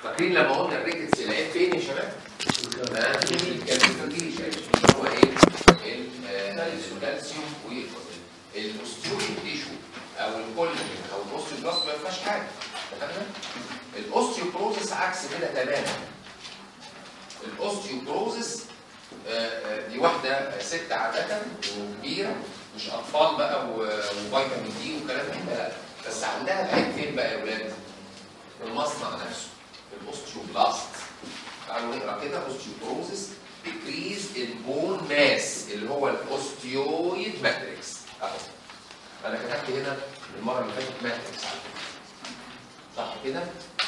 فاكرين لما قلنا الريكتس العيب فين يا شباب؟ آه، في الكالسيفيكيشن اللي هو ايه؟ ال- آه، الكالسيوم والاوستيويد تيشو او الكولاجين او الاوستيوبلاست ما فيهاش حاجه اتفقنا؟ الاوستيوبروزس عكس كده تماما الاوستيوبروزس آه، آه، دي واحده ست عاده وكبيره مش اطفال بقى و- وفيتامين دي وكلام من ده لا بس عندها العيب فين بقى يا ولاد؟ في المصنع نفسه في الاوستيوبلاست تعالوا نقرا كده اوستيوبروزس decrease in bone mass اللي هو الاوستيويد ماتريكس اهو انا كتبت هنا المره اللي فاتت ماتريكس على فكره صح كده؟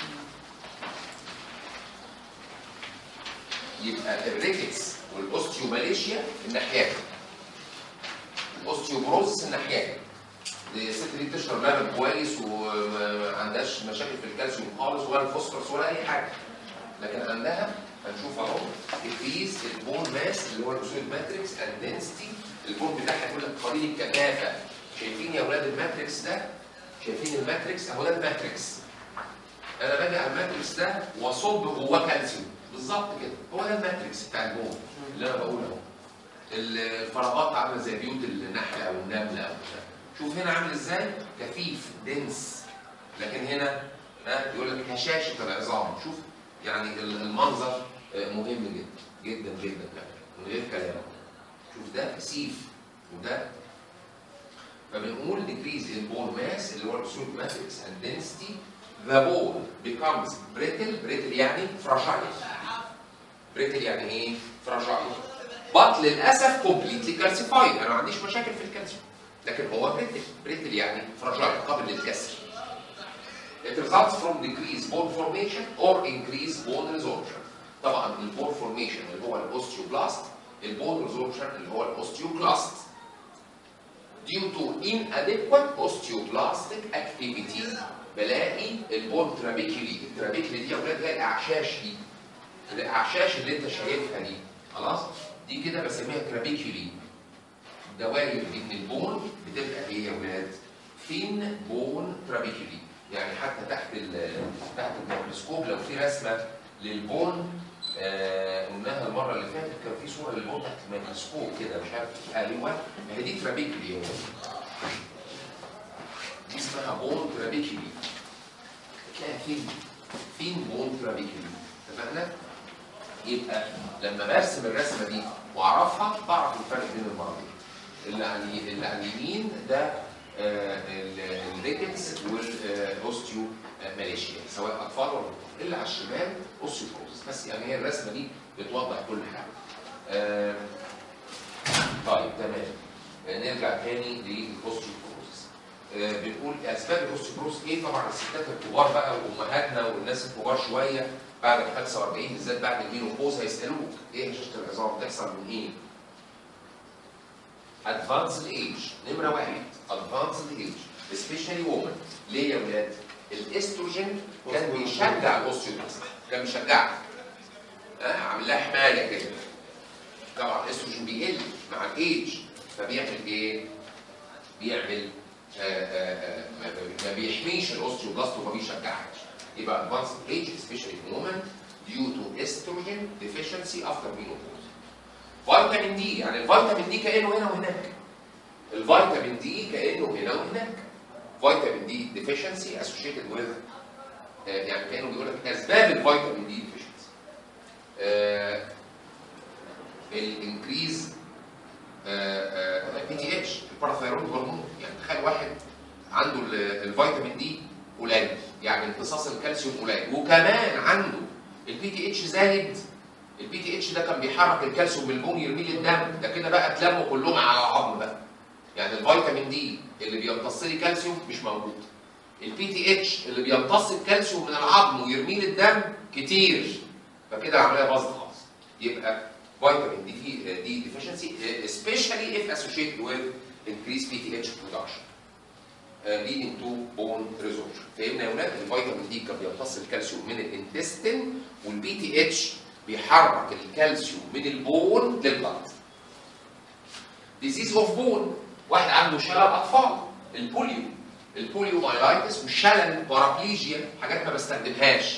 يبقى الريكتس والاوستيوماليشيا الناحيه الاوستيوبروزس الناحيه الست دي بتشرب لبن كويس وما عندهاش مشاكل في الكالسيوم خالص ولا الفوسفورس ولا اي حاجه لكن عندها هنشوف اهو decrease البون ماس اللي هو الاوسيد ماتريكس اند density البون بتاعها يقول لك قليل الكثافه شايفين يا اولاد الماتريكس ده شايفين الماتريكس اهو ده الماتريكس انا باجي على الماتريكس ده واصب جواه كالسيوم بالظبط كده هو ده الماتريكس بتاع البون اللي انا بقوله اهو الفراغات عامله زي بيوت النحل او النمله او كده شوف هنا عامل ازاي كثيف دنس لكن هنا ها يقول لك هشاشه العظام شوف يعني ال- المنظر آه، مهم جدا جدا جدا يعني من غير كلام شوف ده كثيف وده فبنقول decrease in bone mass اللي هو الأصول matrix and density the bone becomes brittle brittle يعني fragile brittle يعني ايه؟ fragile but للأسف completely calcified أنا ما عنديش مشاكل في الكالسيوم لكن هو brittle brittle يعني fragile قابل للكسر It results from decreased bone formation or increased bone resorption. طبعا البون فورميشن اللي هو الاوستيوبلاست البون ريزوربشن اللي هو الاوستيوكلاست due to inadequate osteoblastic activity بلاقي البون ترابيكيولي الترابيكيولي دي يا اولاد هي الاعشاش دي الاعشاش اللي انت شايفها دي خلاص دي كده بسميها ترابيكيولي دوائر من البون بتبقى ايه يا اولاد ثين بون ترابيكيولي يعني حتى تحت ال- تحت الميكروسكوب لو في رسمه للبون آه، قلناها المره اللي فاتت كان في صوره للبون تحت الميكروسكوب كده مش عارف ايوه ما هي دي ترابيكيولي يا ولاد. دي اسمها بون ترابيكيولي تلاقي فين فين بون ترابيكيولي اتفقنا؟ يبقى لما برسم الرسمه دي واعرفها بعرف الفرق بين المرضين اللي على الي- اللي على اليمين ده آه، ال- الريكتس والاوستيو ماليشيا سواء اطفال ولا كبار. اللي على الشمال اوستيوبروزس بس يعني هي الرسمه دي بتوضح كل حاجه آه، طيب تمام آه، نرجع تاني للاوستيوبروزس آه، بنقول اسباب الاوستيوبروز ايه طبعا الستات الكبار بقى وامهاتنا والناس الكبار شويه بعد ال 45 بالذات بعد المينوبوز هيسالوك ايه هشاشه العظام بتحصل من ايه؟ ادفانسد ايج نمره واحد ادفانسد ايج سبيشالي وومن ليه يا ولاد؟ الاستروجين كان بيشجع الاوستيوبلاست كان بيشجعها اه عامل لها حمايه كده طبعا الاستروجين بيقل مع الايج فبيعمل ايه؟ بيعمل آه، آه، آه، ما- ما بيحميش الاوستيوبلاست وما بيشجعهاش يبقى advanced age especially in women due to estrogen deficiency after menopause فيتامين دي يعني الفيتامين دي كانه هنا وهناك الفيتامين دي كانه هنا وهناك فيتامين دي deficiency associated with آه، يعني كانه بيقول لك اسباب الفيتامين دي deficiency الانكريز بي تي اتش الباراثايرويد هرمون يعني تخيل واحد عنده ال- الفيتامين دي قليل يعني امتصاص الكالسيوم قليل وكمان عنده البي تي اتش زايد البي تي اتش ده كان بيحرك الكالسيوم من البون يرميه للدم ده كده بقى اتلموا كلهم على العظم بقى يعني الفيتامين دي اللي بيمتص لي كالسيوم مش موجود البي تي اتش اللي بيمتص الكالسيوم من العظم ويرميه للدم كتير فكده العمليه باظت خالص يبقى vitamin D D deficiency uh, especially if associated with increased PTH production uh, leading to bone resorption. فهمنا يا ولاد الفيتامين دي كان بيمتص الكالسيوم من الانتستين والبي تي اتش بيحرك الكالسيوم من البون للبلد. ديزيز اوف بون واحد عنده شلل اطفال البوليو البوليو مايلايتس والشلل بارابليجيا حاجات ما بستخدمهاش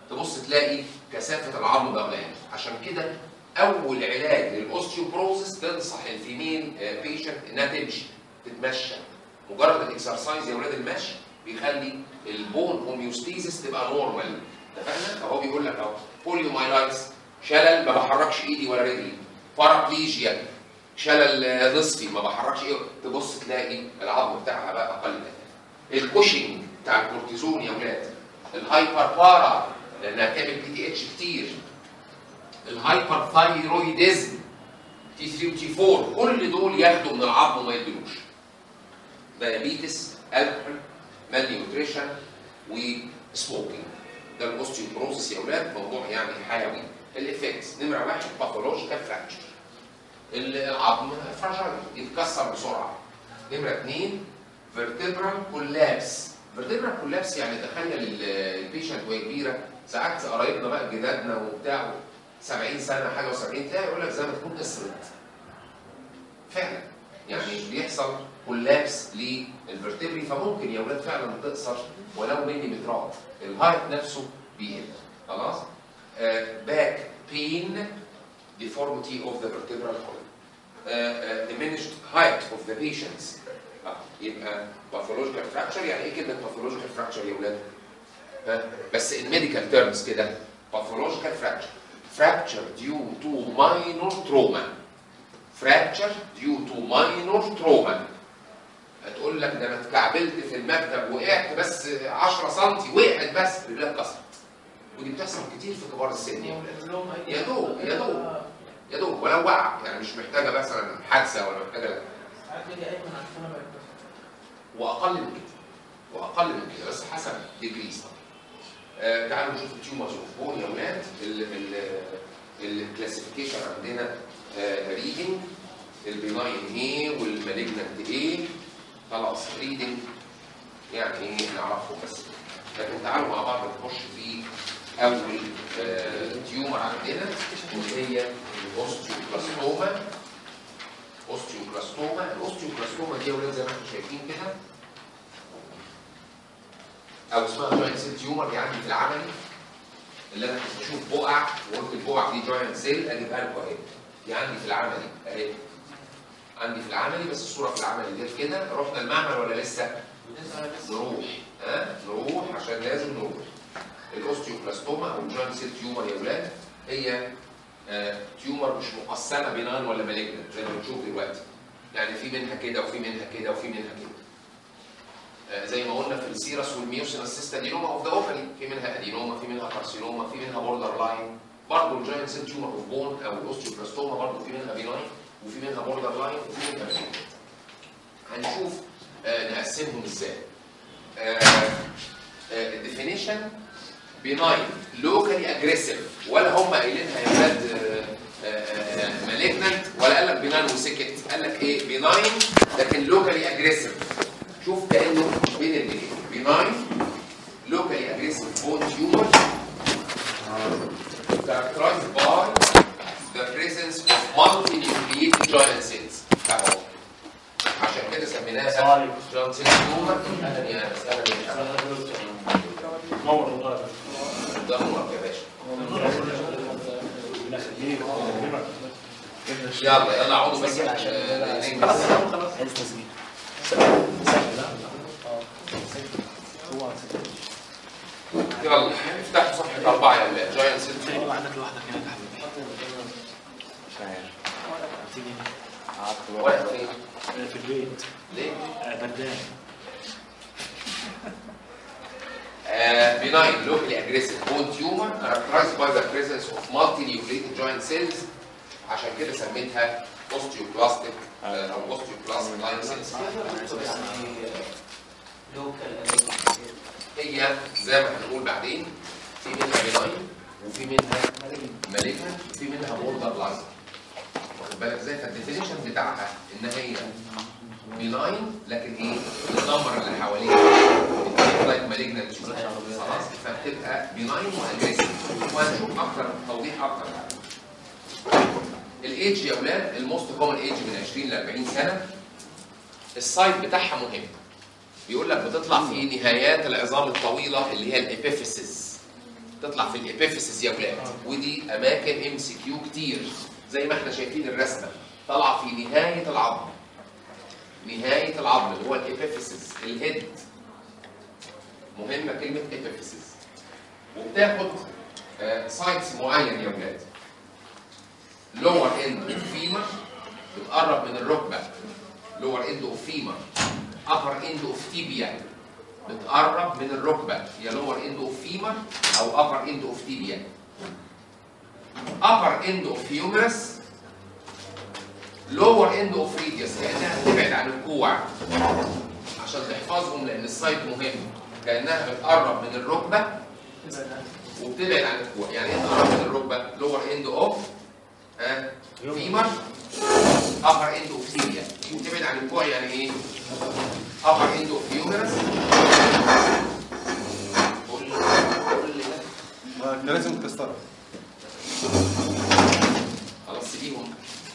تبص تلاقي كثافه العظم بقى قليله عشان كده اول علاج للاوستيوبروزس تنصح الفيميل بيشنت انها تمشي تتمشى مجرد الاكسرسايز يا ولاد المشي بيخلي البون هوميوستيزيس تبقى نورمال اتفقنا فهو بيقول لك اهو بوليومايلايتس شلل ما بحركش ايدي ولا رجلي بارابليجيا شلل نصفي ما بحركش ايه تبص تلاقي العظم بتاعها بقى اقل كثافه الكوشنج بتاع الكورتيزون يا ولاد الهايبر بارا لانها بتعمل بي تي اتش كتير الهايبر ثايرويدزم تي 3 وتي 4 كل دول ياخدوا من العظم وما يدلوش دايابيتس الكحول مال نيوتريشن وسموكينج ده الاوستيوبروسيس يا اولاد موضوع يعني حيوي الافكتس نمره واحد باثولوجيكال فراكشر العظم فراجايل يتكسر بسرعه نمره اثنين فيرتبرال كولابس فيرتبرال كولابس يعني تخيل البيشنت وهي كبيره ساعات قرايبنا بقى جدادنا وبتاع 70 سنه حاجه و70 تلاقي يقول لك زي ما تكون قصرت فعلا يعني بيحصل كولابس للفرتبري فممكن يا اولاد فعلا تقصر ولو ملي مترات الهايت نفسه بيقل خلاص باك بين deformity of the vertebral column uh, uh, diminished height of the patients آه، يبقى pathological fracture يعني ايه كده pathological fracture يا ولاد؟ ها؟ بس in medical terms كده pathological fracture fracture due to minor trauma fracture due to minor trauma هتقول لك ده انا اتكعبلت في المكتب وقعت بس 10 سم وقعت بس رجلها اتكسرت ودي بتحصل كتير في كبار السن يا ولاد يا دوب يا دوب يا دوب ولو وقع يعني مش محتاجه مثلا حادثه ولا محتاجه لا واقل من كده واقل من كده بس حسب ديجريز طبعا آه تعالوا نشوف التيومرز اوف بون يا ولاد الكلاسيفيكيشن عندنا ريدنج البناين ايه والمالجنت ايه خلاص ريدنج يعني ايه نعرفهم بس لكن تعالوا مع بعض نخش في اول آه تيومر عندنا واللي هي الاوستيوبلاستوما اوستيوبلاستوما الاوستيوبلاستوما دي يا ولاد زي ما احنا شايفين كده او اسمها جوينت سيل تيومر دي عندي في العملي اللي انا كنت بشوف بقع وقلت البقع دي جوينت سيل اجيبها لكم اهي دي عندي في العملي اهي عندي في العملي بس الصوره في العملي ديت كده رحنا المعمل ولا لسه؟ نروح ها نروح عشان لازم نروح الاوستيوبلاستوما او الجوينت سيل تيومر يا اولاد هي آه تيومر مش مقسمه بنان ولا مالجنت زي ما بنشوف دلوقتي يعني في منها كده وفي منها كده وفي منها كده آه زي ما قلنا في السيرس والميوسينس سيستادينوما اوف ذا اوفري في منها ادينوما في منها كارسينوما في منها بوردر لاين برضه الجوينت سيل تيومر اوف بون او الاوستيوبلاستوما برضه في منها بيناين وفي منها بوردر لاين وفي منها مالجنت هنشوف آه نقسمهم ازاي الديفينيشن بيناين لوكالي اجريسيف ولا هم قايلينها يا ولاد مالجنت ولا قال لك بيناين وسكت قال لك ايه بيناين لكن لوكالي اجريسيف شوف كانه بين الاثنين بيناين لوكالي اجريسيف بون تيومر characterized by the presence of multinucleated giant cells اهو عشان كده سميناها جوينت سيل تيومر اهلا يا انس اهلا يا شباب نور والله ده نورك يا باشا يلا يلا اقعدوا بس عشان خلاص ننجز خلاص عايز تسجيل يلا افتحوا صفحة أربعة يا ولاد جاينت سيل تاني وعندك لوحدك هناك يا حبيبي مش عارف تيجي قعدت واقف فين؟ في البيت ليه؟ آه، بردان benign locally aggressive bone tumor characterized by the presence of multinucleated joint cells عشان كده سميتها osteoclastic آه، او osteoclastic line cells هي زي ما هنقول بعدين في منها benign وفي منها malignant وفي منها border line واخد بالك ازاي فالديفينيشن بتاعها ان هي benign لكن ايه النمر اللي حواليها لايك مالجنت خلاص فبتبقى benign واجريسيف وهنشوف اكتر توضيح اكتر بعد الايدج يا اولاد الموست كومن ايدج من 20 ل 40 سنه السايت بتاعها مهم بيقول لك بتطلع في نهايات العظام الطويله اللي هي الابيفيسز تطلع في الابيفيسز يا ولاد ودي اماكن ام سي كيو كتير زي ما احنا شايفين الرسمه طالعه في نهايه العظم نهايه العظم اللي هو الابيفيسز الهيد مهمه كلمه ابيفيسز وبتاخد سايتس معين يا ولاد لور اند اوف فيمر بتقرب من الركبه لور اند اوف فيمر upper end of tibia بتقرب من الركبه يا lower end of femur او upper end of tibia upper end of humerus lower end of radius كانها بتبعد عن الكوع عشان تحفظهم لان السايت مهم كانها بتقرب من الركبه وبتبعد عن الكوع يعني ايه تقرب من الركبه lower end of ها femur upper end of tibia وتبعد عن الكوع يعني ايه upper end of humerus قول لي قول لي ده ده لازم تكسرها خلاص سيبيهم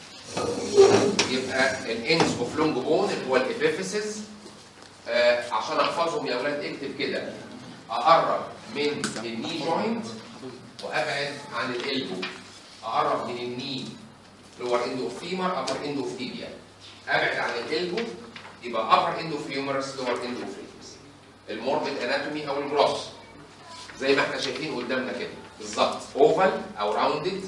يبقى الاندز اوف لونج بون اللي هو الابيفيسز آه عشان احفظهم يا اولاد اكتب كده اقرب من الني جوينت وابعد عن الالبو اقرب من الني لور اند اوف فيمر ابر اند اوف تيبيا ابعد عن الالبو يبقى ابر اند اوف فيومرس لور اند اوف ريكس الموربيد اناتومي او الجروس زي ما احنا شايفين قدامنا كده بالظبط اوفال او راوندد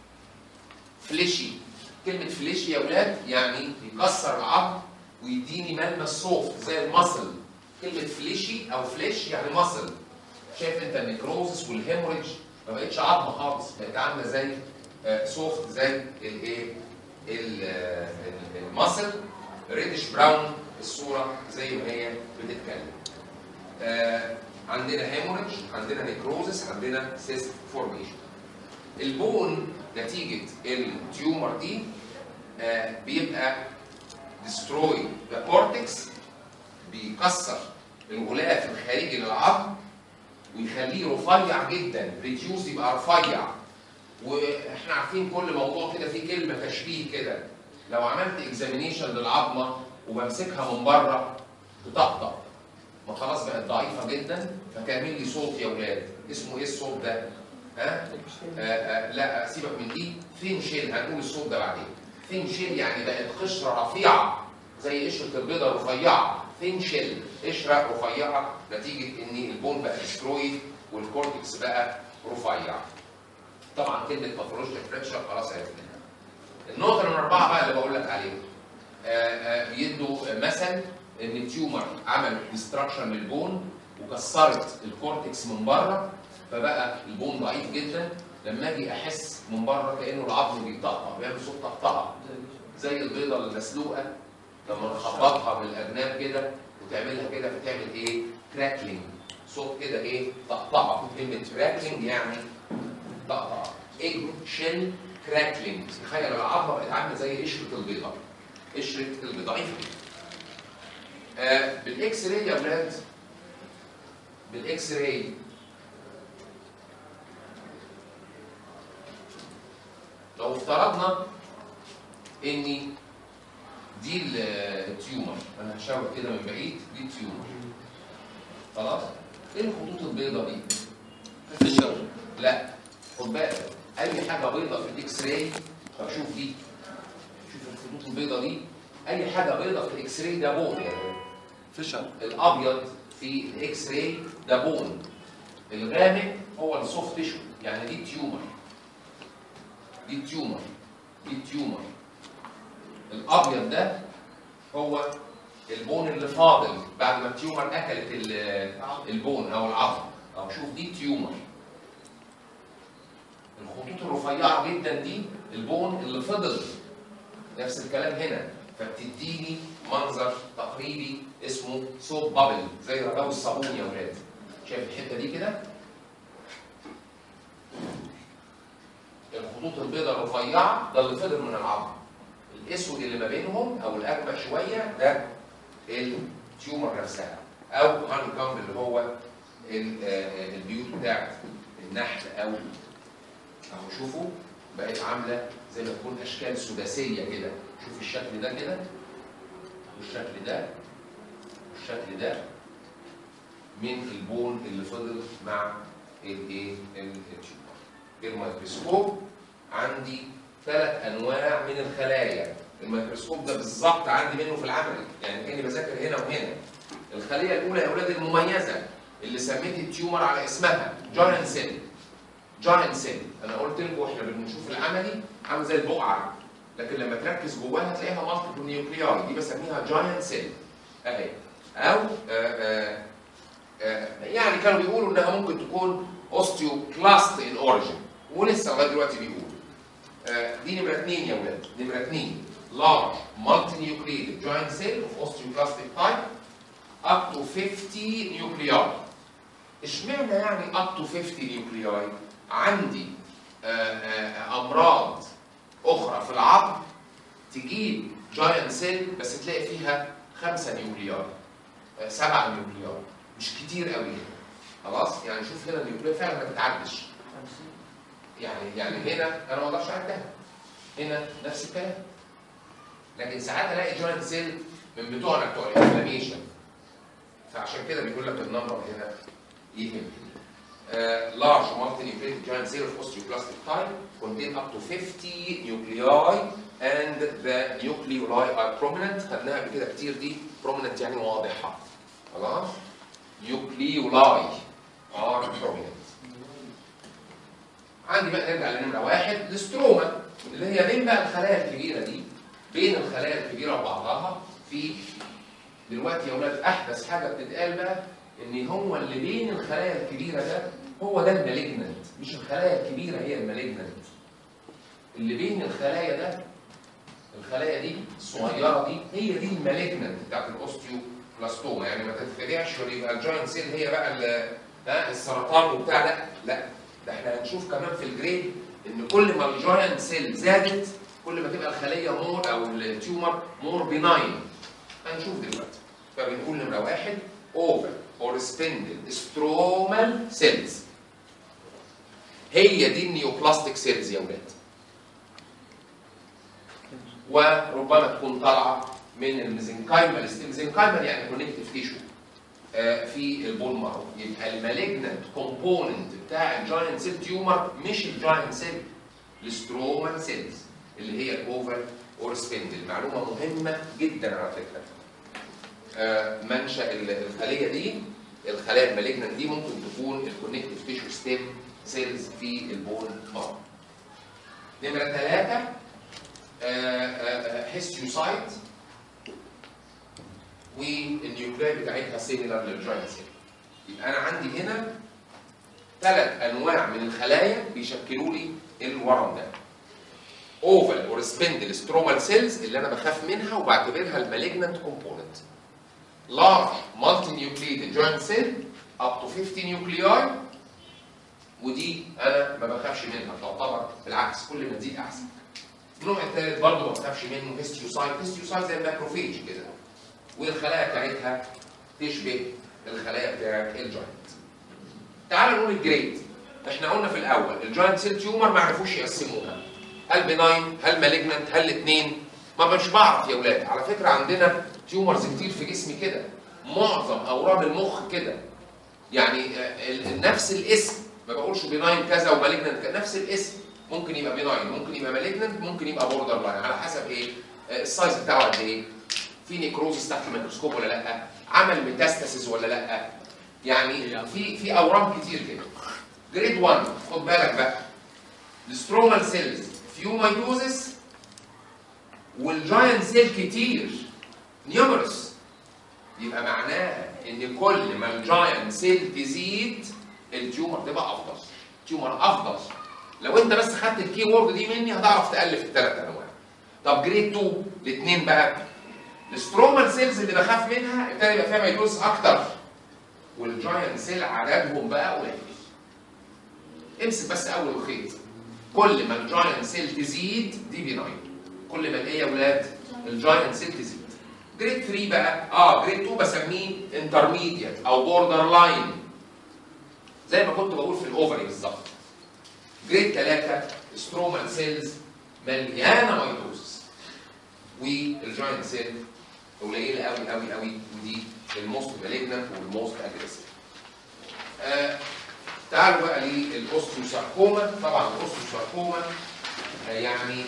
فليشي كلمة فليشي يا ولاد يعني يكسر العظم ويديني ملمس سوفت زي المصل كلمة فليشي أو فليش يعني مصل شايف أنت النيكروزس والهيموريدج ما بقتش عظمة خالص بقت عاملة زي سوفت زي الإيه؟ ال- آه، ال- المصل ريدش براون الصورة زي ما هي بتتكلم. آه، عندنا هيموريدج عندنا نيكروزس عندنا سيست فورميشن. البون نتيجة التيومر دي آه، بيبقى ديستروي ذا كورتكس بيكسر الغلاف الخارجي للعظم ويخليه رفيع جدا ريديوس يبقى رفيع واحنا عارفين كل موضوع كده فيه كلمه تشبيه كده لو عملت اكزامينيشن للعظمه وبمسكها من بره تطقطق ما خلاص بقت ضعيفه جدا فتعمل لي صوت يا اولاد اسمه ايه الصوت ده؟ ها؟ آه آه لا سيبك من دي فين شيل هنقول الصوت ده بعدين فين شيل يعني بقت قشره رفيعه زي قشره البيضه رفيعه فين شيل قشره رفيعه نتيجه ان البون بقى ديسترويد والكورتكس بقى رفيع طبعا كلمه باثولوجيكال فريكشر خلاص عرفناها النقطه نمبر اربعه بقى اللي بقول لك عليها آه، آه، بيدوا مثل ان التيومر عمل ديستراكشن للبون وكسرت الكورتكس من بره فبقى البون ضعيف جدا لما اجي احس من بره كانه العظم بيطقطق بيعمل صوت طقطقه زي البيضه المسلوقه لما نخبطها بالاجناب كده وتعملها كده فتعمل ايه؟ كراكلينج صوت كده ايه؟ طقطقه كلمه كراكلينج يعني طقطقه ايج شيل كراكلينج تخيل العظمه بقت عامله زي قشره البيضه قشره البيضه ضعيفه آه بالاكس راي يا اولاد بالاكس راي لو افترضنا ان دي ال- التيومر انا هشاور كده من بعيد دي التيومر خلاص ايه الخطوط البيضاء دي فيشر لا خد بالك اي حاجه بيضاء في الاكس راي طب شوف دي شوف الخطوط البيضاء دي اي حاجه بيضاء في الاكس راي ده بون يعني فيشر الابيض في الاكس راي ده بون الغامق هو السوفت تيشو يعني دي تيومر دي تيومر دي تيومر الابيض ده هو البون اللي فاضل بعد ما التيومر اكلت ال- البون او العظم او شوف دي تيومر الخطوط الرفيعه جدا دي البون اللي فضل نفس الكلام هنا فبتديني منظر تقريبي اسمه صوب بابل زي رجاو الصابون يا ولاد شايف الحته دي كده الخطوط البيضاء الرفيعه ده اللي فضل من العظم الاسود اللي ما بينهم او الاغمق شويه ده التيومر نفسها او هاني كامب اللي هو ال- آه، البيوت بتاعت النحل او اهو شوفوا بقت عامله زي ما تكون اشكال سداسيه كده شوف الشكل ده كده والشكل ده والشكل ده من البون اللي فضل مع الايه التيومر الميكروسكوب عندي ثلاث انواع من الخلايا الميكروسكوب ده بالظبط عندي منه في العملي يعني كاني بذاكر هنا وهنا الخليه الاولى يا اولاد المميزه اللي سميت التيومر على اسمها جاينت سيل جاينت سيل انا قلت لكم احنا بنشوف العملي عامل زي البقعه لكن لما تركز جواها تلاقيها مالتيبل نيوكلياي دي بسميها جاينت سيل اهي او آآ آآ آآ يعني كانوا بيقولوا انها ممكن تكون اوستيوكلاست ان اوريجين ولسه لغايه دلوقتي بيقولوا آه، دي نمره اثنين يا ولاد نمره اثنين large multinucleated giant cell of osteoclastic type up to 50 nuclei اشمعنى يعني up to 50 nuclei عندي آه، آه، امراض اخرى في العظم تجيب جاينت سيل بس تلاقي فيها خمسه نيوكليار آه، سبعه نيوكليار مش كتير قوي خلاص يعني شوف هنا النيوكليار فعلا ما تتعدش يعني يعني هنا انا ما اقدرش اعدها هنا نفس الكلام لكن ساعات الاقي جوينت سيل من بتوعنا بتوع الانفلاميشن فعشان كده بيقول لك النمبر هنا يهم Uh, large multinucleated giant cell of osteoclastic type contain up to 50 nuclei and the nucleoli are prominent خدناها قبل كده كتير دي prominent يعني واضحة خلاص nucleoli are prominent عندي بقى نرجع لنمرة واحد الاستروما اللي هي بين بقى الخلايا الكبيرة دي بين الخلايا الكبيرة وبعضها في دلوقتي يا اولاد احدث حاجة بتتقال بقى ان هو اللي بين الخلايا الكبيرة ده هو ده المالجننت مش الخلايا الكبيرة هي المالجننت اللي بين الخلايا ده الخلايا دي الصغيرة دي هي دي المالجننت بتاعت الاوستيوبلاستوما يعني ما تتخدعش ويبقى الجاينت سيل هي بقى ال- ها السرطان وبتاع لا لا ده احنا هنشوف كمان في الجريد ان كل ما الجاينت سيل زادت كل ما تبقى الخليه مور او التيومر مور بيناين هنشوف دلوقتي فبنقول نمره واحد اوفر اور سبندل سترومال سيلز هي دي النيوبلاستيك سيلز يا ولاد وربما تكون طالعه من الميزنكايمال الميزنكايمال يعني كونكتيف تيشو في البون مارو يبقى المالجنت كومبوننت بتاع الجاينت سيل تيومر مش الجاينت سيل السترومال سيلز اللي هي الاوفر اور سبندل معلومه مهمه جدا على فكره آه، منشا ال- الخليه دي الخلايا المالجنت دي ممكن تكون الكونكتيف تيشو ستيم سيلز في البون مارو نمره ثلاثه هيستيوسايت والنيوكلاي بتاعتها سيميلر للجاينت سيل يبقى انا عندي هنا ثلاث انواع من الخلايا بيشكلوا لي الورم ده اوفال اور سبندل سترومال سيلز اللي انا بخاف منها وبعتبرها المالجنت كومبوننت لارج مالتي نيوكليد جوينت سيل اب تو 50 نيوكلياي ودي انا ما بخافش منها تعتبر بالعكس كل ما تزيد احسن النوع الثالث برضه ما بخافش منه هيستيوسايت هيستيوسايت زي الماكروفيج كده والخلايا بتاعتها تشبه الخلايا بتاعت الجوينت تعال نقول الجريد احنا قلنا في الاول الجوينت سيل تيومر ما عرفوش يقسموها هل بناين هل مالجننت هل الاثنين ما مش بعرف يا اولاد على فكره عندنا تيومرز كتير في جسمي كده معظم اورام المخ كده يعني آه، ال- نفس الاسم ما بقولش بناين كذا ومالجننت كذا نفس الاسم ممكن يبقى بناين ممكن يبقى مالجننت ممكن يبقى بوردر لاين على حسب ايه آه، السايز بتاعه قد ايه في نيكروزس تحت الميكروسكوب ولا لا عمل ميتاستاسيس ولا لا يعني في في اورام كتير كده جريد 1 خد بالك بقى السترومال سيلز فيو مايتوزس والجاينت سيل كتير نيومرس يبقى معناها ان كل ما الجاينت سيل تزيد التيومر تبقى افضل تيومر افضل لو انت بس خدت الكي وورد دي مني هتعرف تالف الثلاث انواع طب جريد 2 الاثنين بقى السترومال سيلز اللي بخاف منها ابتدى يبقى فيها ميتوز اكتر والجاينت سيل عددهم بقى قليل امسك بس اول خيط كل ما الجاينت سيل تزيد دي بيناين كل ما ايه يا ولاد الجاينت سيل تزيد جريد 3 بقى اه جريد 2 بسميه انترميديت او بوردر لاين زي ما كنت بقول في الاوفري بالظبط جريد 3 سترومال سيلز مليانه ميتوزس والجاينت سيل قليله قوي قوي قوي ودي الموست مالجنت والموست اجريسيف تعالوا بقى للاوستيوساركوما طبعا الاوستيوساركوما آه، يعني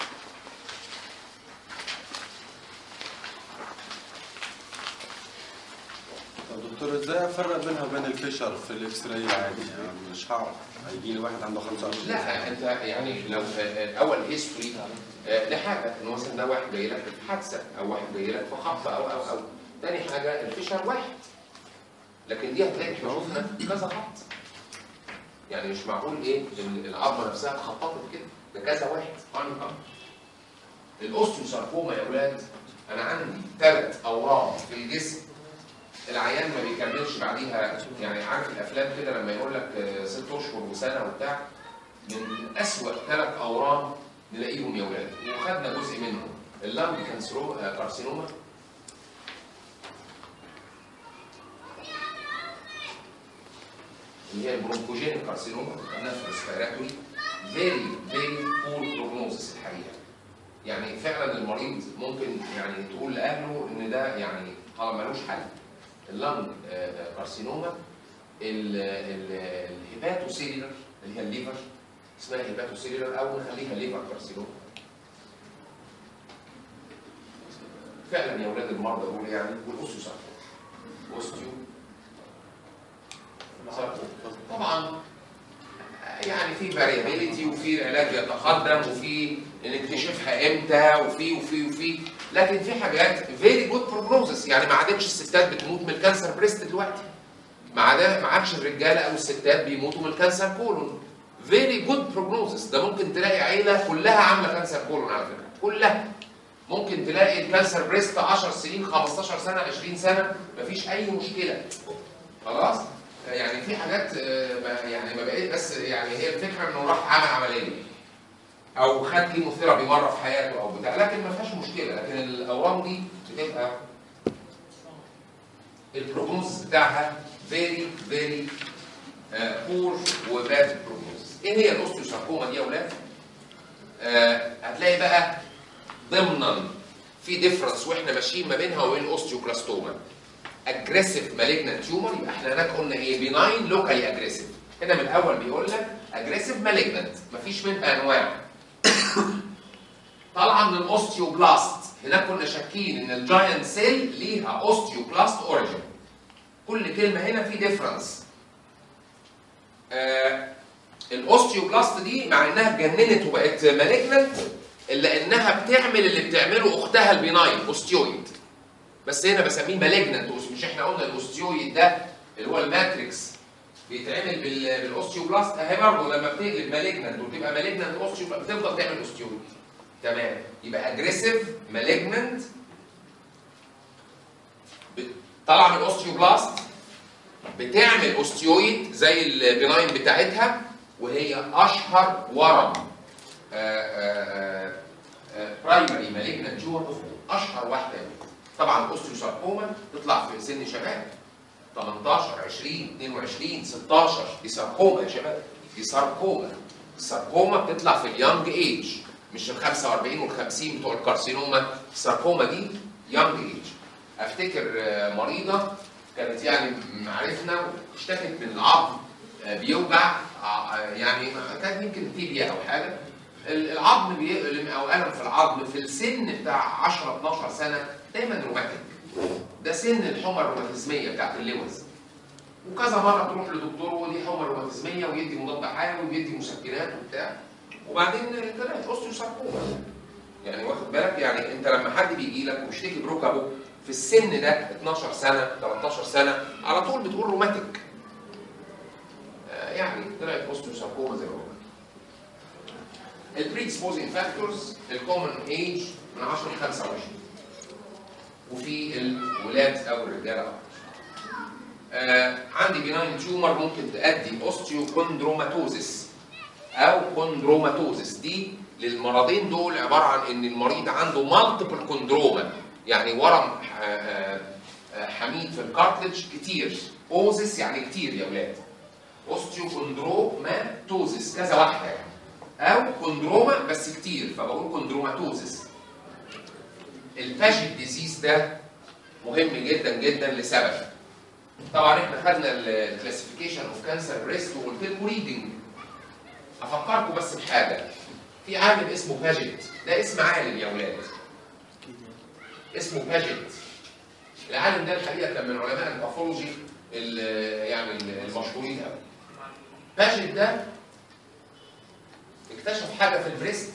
طب دكتور ازاي افرق بينها وبين الفيشر في الاكس راي العادي يعني مش هعرف هيجي لي واحد عنده 25 لا سنه انت يعني لو آه، اول هيستوري ده حاجه ان مثلا ده واحد جاي لك في حادثه او واحد جاي لك في خبطه او او او تاني حاجه الفشل واحد لكن دي هتلاقي احنا شفنا كذا خط يعني مش معقول ايه ال- العظمه نفسها اتخططت كده ده كذا واحد قرن قرن الاوستيوساركوما يا اولاد انا عندي ثلاث اورام في الجسم العيان ما بيكملش بعديها يعني عارف الافلام كده لما يقول لك آه، ست اشهر وسنه وبتاع من اسوأ ثلاث اورام نلاقيهم يا ولاد وخدنا جزء منهم اللنج كانسرو آه، كارسينوما اللي هي البرونكوجين كارسينوما خدناها في الريسبيراتوري فيري فيري بور بروجنوزس الحقيقه يعني فعلا المريض ممكن يعني تقول لاهله ان ده يعني خلاص ملوش حل اللنج آه، كارسينوما ال- ال- الهيباتوسيلولر اللي هي الليفر اسمها هيباتوسيلولر او نخليها ليفر كارسينوما فعلا يا اولاد المرضى دول يعني والاوستيو ساركوما اوستيو ساركوما طبعا يعني في فاريابيليتي وفي العلاج يتقدم وفي نكتشفها امتى وفي وفي وفي لكن في حاجات فيري جود بروجنوزس يعني ما عادتش الستات بتموت من الكانسر بريست دلوقتي ما عدا ما عادش الرجاله او الستات بيموتوا من الكانسر كولون فيري جود بروجنوزس ده ممكن تلاقي عيله كلها عامله كانسر كولون على فكره كلها ممكن تلاقي الكانسر بريست 10 سنين 15 سنه 20 سنه مفيش اي مشكله خلاص يعني في حاجات آه، ما- يعني ما بقيت بس يعني هي الفكره انه راح عمل عمليه او خد كيموثيرابي مره في حياته او بتاع لكن ما فيهاش مشكله لكن الاورام دي بتبقى البروجنوز بتاعها فيري فيري بور وباد بروجنوز ايه هي الاوستيوساركوما دي يا اولاد؟ آه، هتلاقي بقى ضمنا في ديفرنس واحنا ماشيين ما بينها وبين الاوستيوكلاستوما اجريسيف مالجنت تيومر يبقى احنا هناك قلنا ايه بيناين لوكالي اجريسيف هنا من الاول بيقول لك اجريسيف مالجنت مفيش منها انواع طالعه من الاوستيوبلاست هناك كنا شاكين ان الجاينت سيل ليها اوستيوبلاست اوريجين كل كلمه هنا في ديفرنس آه الاوستيوبلاست دي مع انها اتجننت وبقت مالجنت الا انها بتعمل اللي بتعمله اختها البيناين اوستيويد بس هنا بسميه مالجنت مش احنا قلنا الاوستيويد ده اللي هو الماتريكس بيتعمل بال- بالاوستيوبلاست اهي برضه لما بتقلب مالجنت وتبقى مالجنت اوستيوبلاست بتفضل تعمل اوستيويد تمام يبقى اجريسيف مالجنت طالعه من الاوستيوبلاست بتعمل اوستيويد زي البناين بتاعتها وهي اشهر ورم برايمري مالجنت تيومر اشهر واحده طبعا الاوستيوساركوما تطلع في سن شباب 18 20 22 16 دي ساركوما يا شباب دي ساركوما الساركوما بتطلع في اليانج ايج مش ال 45 وال 50 بتوع الكارسينوما الساركوما دي يانج ايج افتكر آه، مريضه كانت يعني معرفنا اشتكت من العظم آه، بيوجع آه، يعني كانت يمكن تيبيا او حاجه ال- العظم بيألم او الم في العظم في السن بتاع 10 12 سنه دايما روماتيك ده سن الحمى الروماتيزميه بتاعت اللوز وكذا مره تروح لدكتور ودي حمى روماتيزميه ويدي مضاد حيوي ويدي مسكنات وبتاع وبعدين طلعت اوستيوساركوما يعني واخد بالك يعني انت لما حد بيجي لك ويشتكي بركبه في السن ده 12 سنه 13 سنه على طول بتقول روماتيك آه، يعني طلعت اوستيوساركوما زي ما قلنا البريدسبوزنج فاكتورز الكومن ايج من 10 ل 25 وفي الولاد او الرجاله اكتر. آه عندي بيناين تيومر ممكن تؤدي اوستيوكوندروماتوزيس او كوندروماتوزيس دي للمرضين دول عباره عن ان المريض عنده مالتيبل كوندروما يعني ورم آه، آه، آه، حميد في الكارتلج كتير اوزيس يعني كتير يا ولاد اوستيوكوندروماتوزيس كذا واحده يعني او كوندروما بس كتير فبقول كوندروماتوزيس الباجيت ديزيز ده مهم جدا جدا لسبب طبعا احنا خدنا الكلاسيفيكيشن اوف كانسر بريست وقلت لكم ريدنج افكركم بس بحاجه في عالم اسمه باجيت ده اسم عالم يا اولاد اسمه باجيت العالم ده الحقيقه كان من علماء الباثولوجي ال- يعني ال- المشهورين قوي باجيت ده اكتشف حاجه في البريست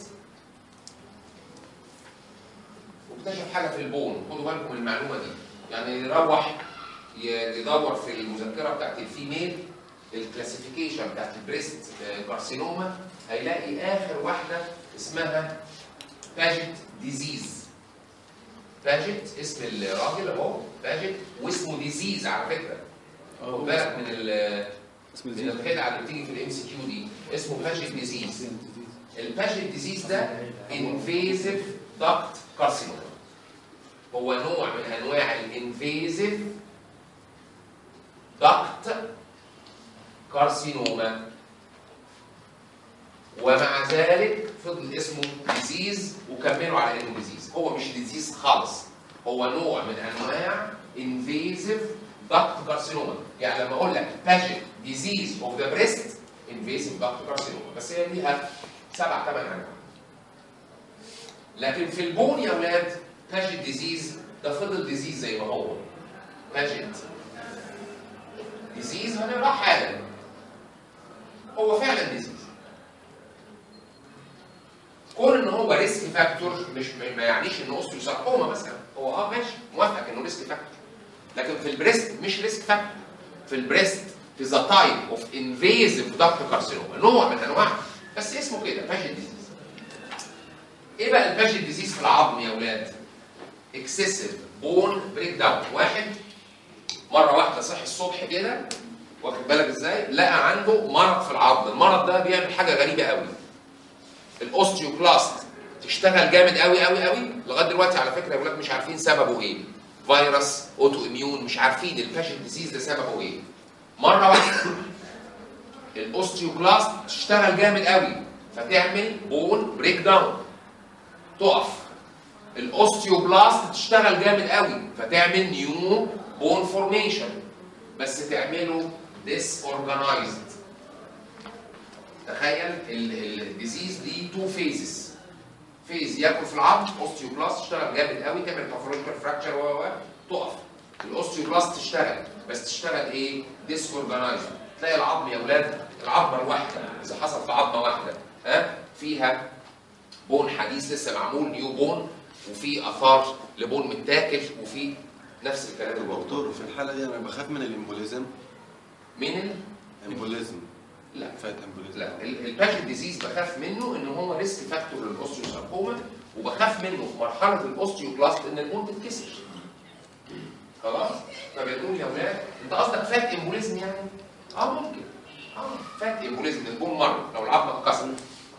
واكتشف حاجه في البون خدوا بالكم من المعلومه دي يعني يروح ي- يدور في المذكره بتاعت الفيميل الكلاسيفيكيشن بتاعت البريست كارسينوما هيلاقي اخر واحده اسمها باجيت ديزيز باجيت اسم الراجل اهو باجيت واسمه ديزيز على فكره خد بالك من ال- اسم من الخدعه اللي بتيجي في الام سي كيو دي اسمه باجيت ديزيز الباجيت ديزيز ده انفيزيف داكت كارسينوما هو نوع من انواع الانفيزيف داكت كارسينوما ومع ذلك فضل اسمه ديزيز وكملوا على انه ديزيز هو مش ديزيز خالص هو نوع من انواع انفيزيف داكت كارسينوما يعني لما اقول لك باجيت ديزيز اوف ذا بريست انفيزيف داكت كارسينوما بس هي ليها سبع ثمان انواع لكن في البون يا اولاد باجيت ديزيز ده فضل ديزيز زي ما هو باجيت ديزيز هنقرا حالا هو فعلا ديزيز كون ان هو ريسك فاكتور مش ما يعنيش انه اوستيوساركوما مثلا هو اه ماشي موافق انه ريسك فاكتور لكن في البريست مش ريسك فاكتور في البريست في ذا تايب اوف انفيزيف داكت كارسينوما نوع من انواع بس اسمه كده باجيت ديزيز ايه بقى الباجيت ديزيز في العظم يا اولاد اكسسيف بون بريك داون واحد مره واحده صحي الصبح كده واخد بالك ازاي لقى عنده مرض في العظم المرض ده بيعمل حاجه غريبه قوي الاوستيوكلاست تشتغل جامد قوي قوي قوي لغايه دلوقتي على فكره يا ولاد مش عارفين سببه ايه فيروس اوتو اميون مش عارفين الباشن ديزيز ده سببه ايه مره واحده الاوستيوكلاست تشتغل جامد قوي فتعمل بون بريك داون تقف الاوستيوبلاست تشتغل جامد قوي فتعمل نيو بون فورميشن بس تعمله ديس اورجانيزد تخيل الديزيز دي تو فيزز فيز ياكل في العظم اوستيوبلاست تشتغل جامد قوي تعمل باثولوجيكال فراكشر و و تقف الاوستيوبلاست تشتغل بس تشتغل ايه ديس اورجانيزد تلاقي العظم يا اولاد العظمه الواحده اذا حصل في عظمه واحده ها فيها بون حديث لسه معمول نيو بون وفي اثار لبون متاكل وفي نفس الكلام اللي بقوله دكتور في الحاله دي انا بخاف من الامبوليزم من ال... امبوليزم لا فات امبوليزم لا الباكت ديزيز بخاف منه ان هو ريسك فاكتور للاوستيوساركوما وبخاف منه في مرحله الاوستيوبلاست ان البون تتكسر خلاص فبنقول يا ولاد انت قصدك فات امبوليزم يعني اه ممكن اه فات امبوليزم البون مره لو العظمه اتكسرت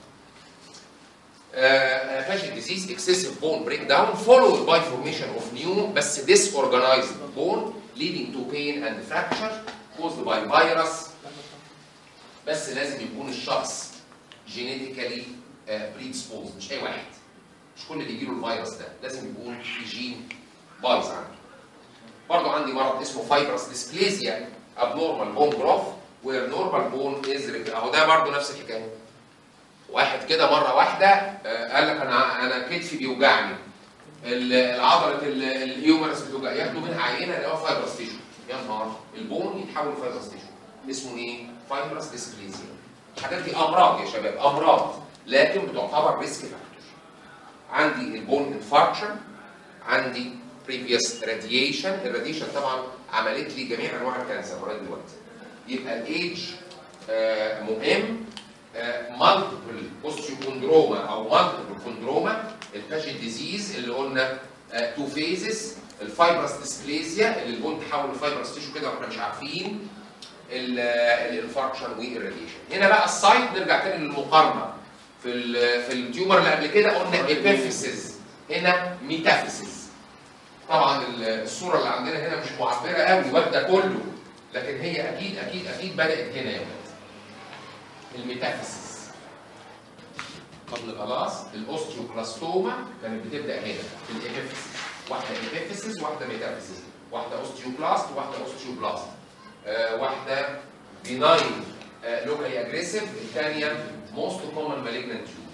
فاشل ديزيز excessive bone breakdown followed by formation of new بس disorganized bone leading to pain and fracture caused by virus بس لازم يكون الشخص genetically uh, predisposed مش اي واحد مش كل اللي يجيله الفيروس ده لازم يكون في جين بايظ عنده برضه عندي مرض اسمه فايبرس ديسبليزيا abnormal bone growth where normal bone is rep- اهو ده برضه نفس الحكايه واحد كده مره واحده آه، قال لك انا انا كتفي بيوجعني ال- العضله ال- الهيومرس بتوجع ياخدوا منها عينه يلاقوها فايبرس تيشو يا نهار البون يتحول لفايبرس تيشو اسمه ايه؟ فايبرس ديسبليزيا الحاجات دي امراض يا شباب امراض لكن بتعتبر ريسك فاكتور عندي البون انفاركشن عندي بريفيوس راديشن الراديشن طبعا عملت لي جميع انواع الكانسر لغايه دلوقتي يبقى الايدج آه، مهم مالتيبل اوستيوكوندروما او مالتيبل كوندروما الباشن ديزيز اللي قلنا تو فيزز الفايبرس ديسبليزيا اللي البون تحول لفايبرس تيشو كده واحنا مش عارفين الانفاركشن والراديشن هنا بقى السايت نرجع تاني للمقارنه في ال في التيومر اللي قبل كده قلنا ابيفيسز هنا ميتافيسز طبعا ال- الصوره اللي عندنا هنا مش معبره قوي واخده كله لكن هي اكيد اكيد اكيد بدات هنا يا ولاد الميتافيسز قبل الألم. خلاص الاوستيوكلاستوما كانت بتبدا هنا في الابيفيسز واحده ابيفيسز واحده ميتافيسز واحده اوستيوكلاست وواحده اوستيوبلاست آه، واحده بناين لوكالي اجريسيف الثانيه موست كومن مالجنت تيومر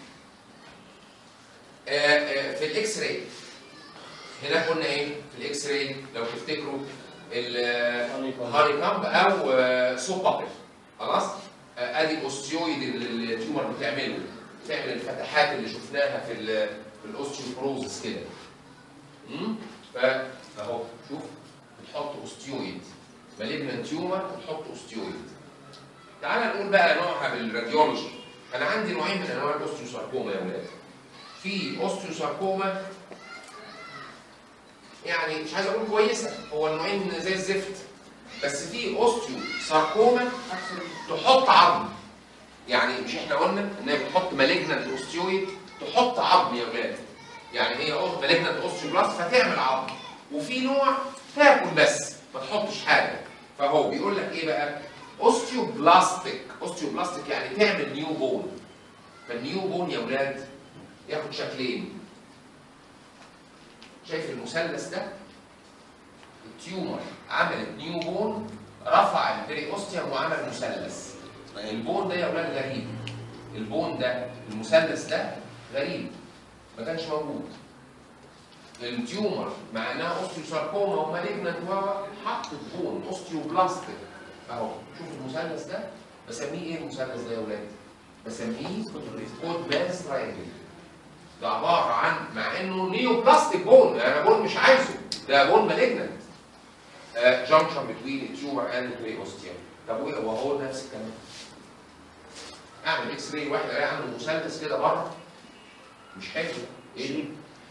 في الاكس راي هنا قلنا ايه في الاكس راي لو تفتكروا الهاري كامب او سوب بابل خلاص آه، ادي الاوستيويد اللي التيومر بتعمله بتعمل الفتحات اللي شفناها في ال في الاوستيوبروزس كده امم فاهو شوف بتحط اوستيويد مالجنان تيومر وتحط اوستيويد تعال نقول بقى نوعها بالراديولوجي انا عندي نوعين من انواع الاوستيوساركوما يا ولاد في اوستيوساركوما يعني مش عايز اقول كويسه هو النوعين زي الزفت بس في اوستيو ساركوما تحط عظم يعني مش احنا قلنا ان هي بتحط مالجنانت اوستيويد تحط عظم يا ولاد يعني هي مالجنانت اوستيوبلاست فتعمل عظم وفي نوع تاكل بس ما تحطش حاجه فهو بيقول لك ايه بقى اوستيوبلاستيك اوستيوبلاستيك يعني تعمل نيو بون فالنيو بون يا ولاد ياخد شكلين شايف المثلث ده التيومر عملت نيو بون رفع البري اوستيوم وعمل مثلث البون ده يا اولاد غريب البون ده المثلث ده غريب ما كانش موجود التيومر مع انها اوستيوساركوما ومالجنت حط بون اوستيوبلاستيك اهو شوف المثلث ده بسميه ايه المثلث ده يا اولاد؟ بسميه كود مان تراينجل ده عباره عن مع انه نيو بلاستيك بون انا بون مش عايزه ده بون مالجنت جانكشن بتوين التيومر اند بري اوستيوم طب وايه وهو نفس الكلام اعمل اكس راي واحد الاقي عنده مثلث كده بره مش حلو ايه دي؟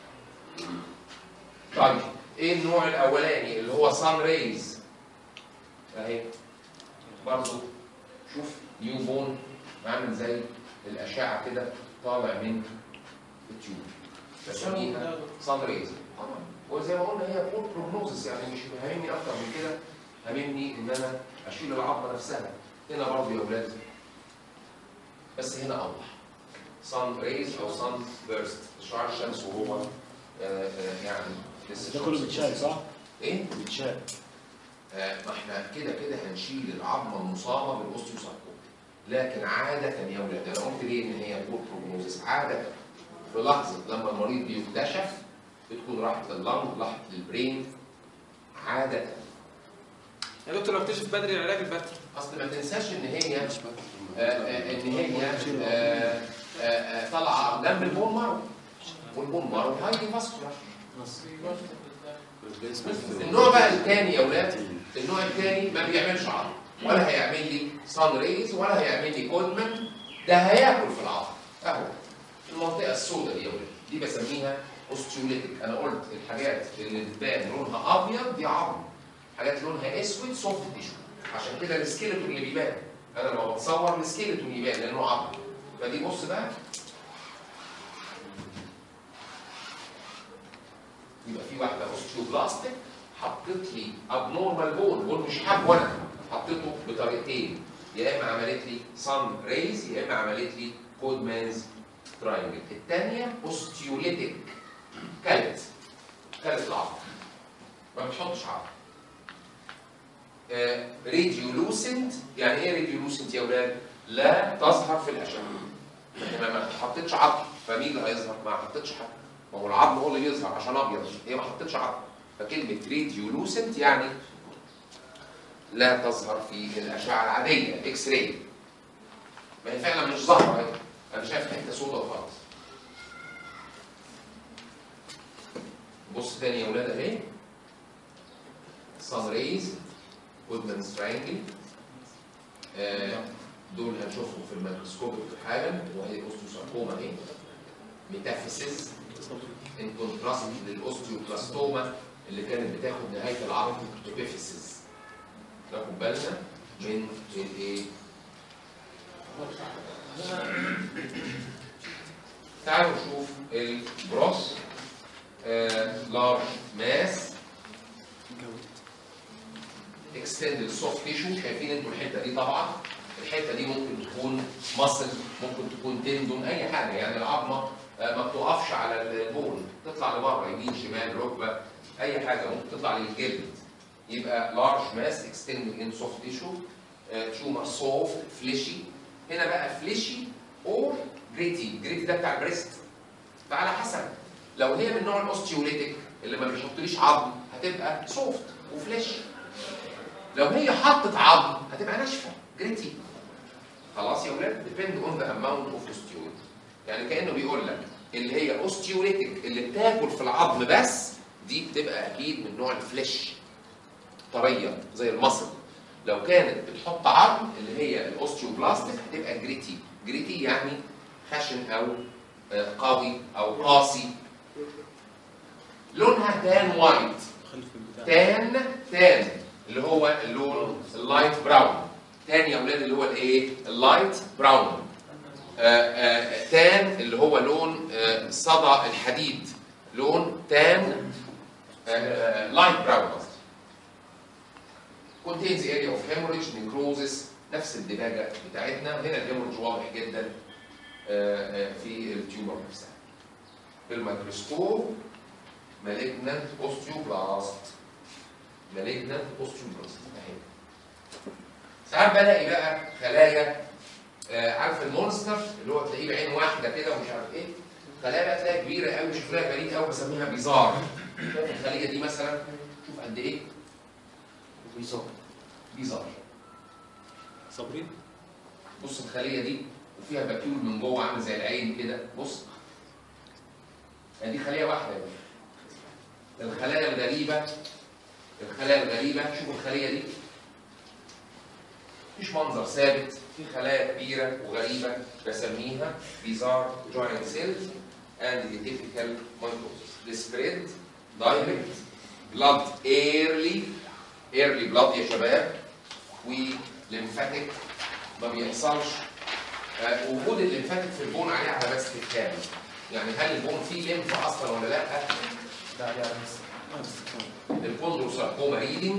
طيب ايه النوع الاولاني اللي هو سان ريز اهي برضه شوف نيو بون عامل زي الاشعه كده طالع من التيوب بسميها سان ريز طبعا وزي ما قلنا هي بور بروجنوزس يعني مش هاممني اكتر من كده هاممني ان انا اشيل العظمه نفسها هنا برضه يا اولاد بس هنا اوضح سان ريز او سان بيرست شعاع الشمس وهو آه، آه، يعني لسه ده كله الشمس بيتشال صح؟ ايه؟ بيتشال آه، ما احنا كده كده هنشيل العظمه المصابه بالاوستيوساركوما لكن عاده يا ولاد انا قلت ليه ان هي بور بروجنوزس عاده في لحظه لما المريض بيكتشف بتكون راحت لللنج راحت للبرين عاده يا دكتور لو اكتشف بدري العلاج البدري اصل ما تنساش ان هي مش فاكر. آه، آه، ان هي آه، آه، آه، طالعه جنب البون مارو والبون مارو هايلي فاسكولار النوع بقى الثاني يا اولاد النوع الثاني ما بيعملش عظم ولا هيعمل لي سان ريز ولا هيعمل لي كودمان ده هياكل في العظم اهو المنطقه السوداء دي يا ولاد دي بسميها اوستيوليتيك انا قلت الحاجات اللي بتبان لونها ابيض دي عظم حاجات لونها اسود سوفت تيشو عشان كده السكيلتون اللي بيبان انا لما بتصور السكيلتون يبان لانه عظم فدي بص بقى يبقى في واحده اوستيوبلاستيك حطيت لي ابنورمال بون بون مش حابه انا حطيته بطريقتين يا اما عملت لي سان ريز يا اما عملت لي كود مانز تراينجل الثانيه اوستيوليتيك كلت كلت العظم ما بتحطش عظم ريديولوسنت يعني ايه ريديولوسنت يا اولاد؟ لا تظهر في الاشعه انما ما حطيتش عظم فمين اللي هيظهر؟ ما حطيتش حاجه ما هو العظم هو اللي يظهر عشان ابيض هي ما حطيتش عظم فكلمه ريديولوسنت يعني لا تظهر في الاشعه العاديه اكس راي ما هي فعلا مش ظاهره اهي انا شايف حته سوداء وخلاص بص تاني يا ولاد اهي سان ريز وودمان سترانجل دول هنشوفهم في الميكروسكوب حالا وهي الاوستيوساركوما اهي ميتافيسيس ان كونتراست للاوستيوبلاستوما اللي كانت بتاخد نهايه العظم ابيفيسيس ناخد بالنا من الايه تعالوا نشوف البروس لارج ماس اكستندد سوفت تيشو شايفين انتوا الحته دي طبعا الحته دي ممكن تكون مصل ممكن تكون تندون اي حاجه يعني العظمه آه، ما بتقفش على البون تطلع لبره يمين شمال ركبه اي حاجه ممكن تطلع للجلد يبقى large mass extending in soft tissue uh, tumor soft fleshy هنا بقى fleshy or gritty gritty ده بتاع البريست فعلى حسب لو هي من نوع الاوستيوليتيك اللي ما بيحطليش عظم هتبقى سوفت وفليش لو هي حطت عظم هتبقى ناشفه جريتي خلاص يا ولاد depend on the amount of osteolytic يعني كانه بيقول لك اللي هي اوستيوليتيك اللي بتاكل في العظم بس دي بتبقى اكيد من نوع الفليش طريه زي المصل لو كانت بتحط عظم اللي هي الاوستيوبلاستيك هتبقى جريتي جريتي يعني خشن او آه، قوي او قاسي لونها تان وايت خلف البتاع تان تان اللي هو اللون اللايت براون تان يا اولاد اللي هو الايه اللايت براون آه، آه، تان اللي هو لون آه، صدى الحديد لون تان لايت براون قصدي contains area of hemorrhage necrosis نفس الدباجه بتاعتنا هنا الهيموريج واضح جدا آه، آه، في التيومر نفسها بالميكروسكوب مالجنانت اوستيوبلاست مالجنانت اوستيوبلاست اهي ساعات بلاقي بقى خلايا آه، عارف المونستر اللي هو تلاقيه بعين واحده كده ومش عارف ايه خلايا بقى تلاقيها كبيره قوي شكلها غريب قوي بسميها بيزار شايف الخليه دي مثلا شوف قد ايه ويزار بيزار صابرين بص الخليه دي وفيها باكيول من جوه عامل زي العين كده بص دي خليه واحده يا باشا. الخلايا الغريبه الخلايا الغريبه شوف الخليه دي مفيش منظر ثابت في خلايا كبيره وغريبه بسميها bizarre joint cells and the typical mitosis the spread direct blood early early blood يا شباب وليمفاتيك ما بيحصلش آه، وجود الليمفاتيك في البون عليه على بس الكامل يعني هل البون فيه ليمف اصلا ولا لا ده عليه على بس الكوندروساركوما ريدنج